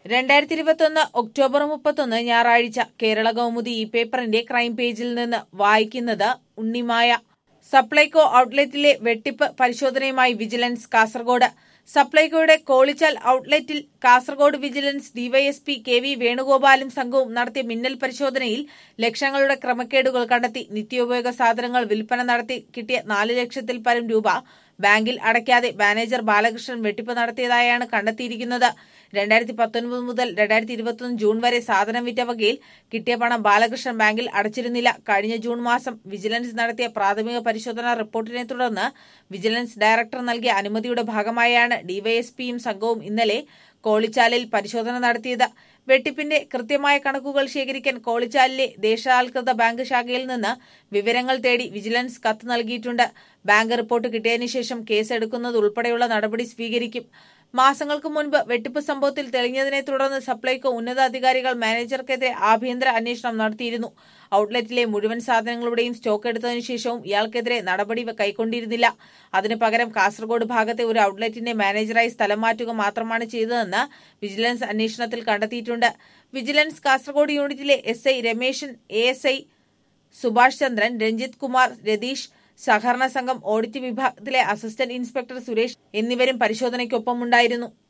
രണ്ടായിരത്തി ഇരുപത്തൊന്ന് ഒക്ടോബർ മുപ്പത്തൊന്ന് ഞായറാഴ്ച കേരള കൗമുദി ഈ പേപ്പറിന്റെ ക്രൈം പേജിൽ നിന്ന് വായിക്കുന്നത് ഉണ്ണിമായ സപ്ലൈകോ ഔട്ട്ലെറ്റിലെ വെട്ടിപ്പ് പരിശോധനയുമായി വിജിലൻസ് കാസർഗോഡ് സപ്ലൈകോയുടെ കോളിച്ചാൽ ഔട്ട്ലെറ്റിൽ Kasaragod vigilance DYSP K V വേണുഗോപാലും സംഘവും നടത്തിയ മിന്നൽ പരിശോധനയിൽ ലക്ഷങ്ങളുടെ ക്രമക്കേടുകൾ കണ്ടെത്തി നിത്യോപയോഗ സാധനങ്ങൾ വിൽപ്പന നടത്തി കിട്ടിയ നാല് ലക്ഷത്തിൽ പരം രൂപ ബാങ്കിൽ അടയ്ക്കാതെ മാനേജർ ബാലകൃഷ്ണൻ വെട്ടിപ്പ് നടത്തിയതായാണ് കണ്ടെത്തിയിരിക്കുന്നത് രണ്ടായിരത്തി പത്തൊൻപത് മുതൽ രണ്ടായിരത്തി ഇരുപത്തൊന്ന് ജൂൺ വരെ സാധനം വിറ്റ വകയിൽ കിട്ടിയ പണം ബാലകൃഷ്ണൻ ബാങ്കിൽ അടച്ചിരുന്നില്ല കഴിഞ്ഞ ജൂൺ മാസം വിജിലൻസ് നടത്തിയ പ്രാഥമിക പരിശോധനാ റിപ്പോർട്ടിനെ തുടർന്ന് വിജിലൻസ് ഡയറക്ടർ നൽകിയ അനുമതിയുടെ ഭാഗമായാണ് ഡിവൈഎസ്പിയും സംഘവും ഇന്നലെ കോളിച്ചാലിൽ പരിശോധന നടത്തിയത് വെട്ടിപ്പിന്റെ കൃത്യമായ കണക്കുകൾ ശേഖരിക്കാൻ കോളിച്ചാലിലെ ദേശസാൽകൃത ബാങ്ക് ശാഖയിൽ നിന്ന് വിവരങ്ങൾ തേടി വിജിലൻസ് കത്ത് നൽകിയിട്ടുണ്ട് ബാങ്ക് റിപ്പോർട്ട് കിട്ടിയതിനു ശേഷം കേസ് എടുക്കുന്നത് ഉൾപ്പെടെയുള്ള നടപടി സ്വീകരിക്കും മാസങ്ങൾക്ക് മുൻപ് വെട്ടിപ്പ് സംഭവത്തിൽ തെളിഞ്ഞതിനെ തുടർന്ന് സപ്ലൈകോ ഉന്നതാധികാരികൾ മാനേജർക്കെതിരെ ആഭ്യന്തര അന്വേഷണം നടത്തിയിരുന്നു ഔട്ട്ലെറ്റിലെ മുഴുവൻ സാധനങ്ങളുടെയും സ്റ്റോക്ക് എടുത്തതിനു ശേഷവും ഇയാൾക്കെതിരെ നടപടി കൈക്കൊണ്ടിരുന്നില്ല അതിനു പകരം കാസർഗോഡ് ഭാഗത്തെ ഒരു ഔട്ട്ലെറ്റിന്റെ മാനേജറായി സ്ഥലം മാറ്റുക മാത്രമാണ് ചെയ്തതെന്ന് വിജിലൻസ് അന്വേഷണത്തിൽ കണ്ടെത്തിയിട്ടുണ്ട് വിജിലൻസ് കാസർഗോഡ് യൂണിറ്റിലെ S I Rameshan A S I Subhash Chandran Ranjith Kumar Ratheesh സഹകരണ സംഘം ഓഡിറ്റ് വിഭാഗത്തിലെ അസിസ്റ്റന്റ് ഇൻസ്പെക്ടർ സുരേഷ് എന്നിവരും പരിശോധനയ്ക്കൊപ്പമുണ്ടായിരുന്നു